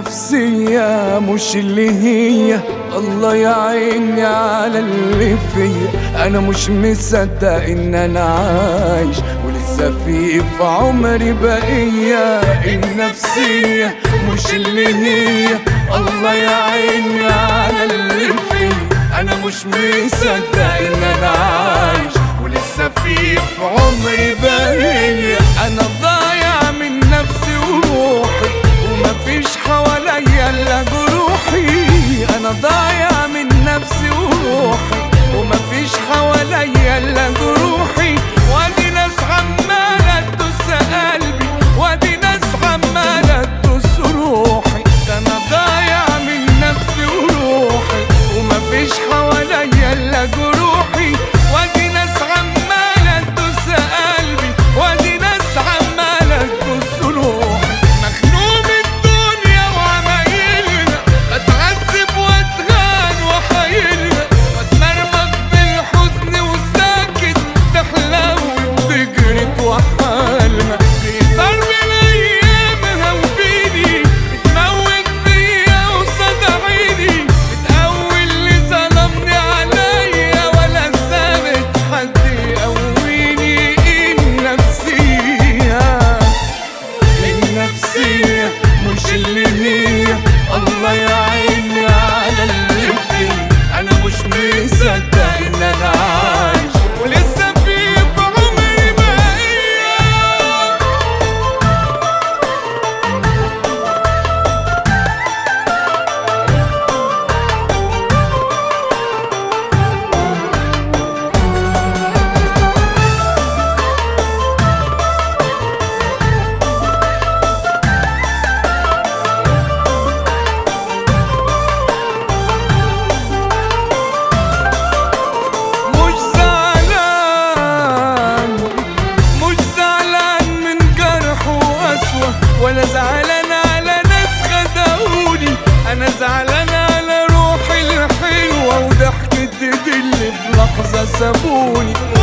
النفسية مش اللي هي الله يعيني على اللي فيا انا مش مصدق ان انا عايش ولسه في في عمري بقية النفسية مش اللي هي الله يعيني على اللي فيا انا مش مصدق ان انا عايش ولسه في في عمري بقية انا ضايع من نفسي وروحي ومفيش حواليا الا جروحي انا ضايع من نفسي وروحي ومفيش حواليا الا جروحي وادي ناس عمالة تدوس قلبي وادي ناس عمالة تدوس روحي ده انا ضايع من نفسي وروحي ومفيش حواليا الا جروحي وادي ناس عمالة تدوس قلبي وادي ناس عمالة تدوس روحي مخنوق من الدنيا وعمايلنا بتعذب واتغان وحايلنا بتمرمط في الحزن وساكت تحلو وتجري وحالنا في ضرب الايام هوبيني بتموت فيا قصاد عيني بتقوي اللي ظلمني عليا ولا سابت حد يقويني النفسيه النفسية مش اللي هي الله يعيني على اللي فيه أنا مش مصدق إن أنا عايش ولسه في في عمري بقية مش زعلان مش زعلان من جرح وقسوة ولا زعلان على ناس خدعوني أنا زعلان على روحي الحلوة وضحكة دي اللي في لحظة سابوني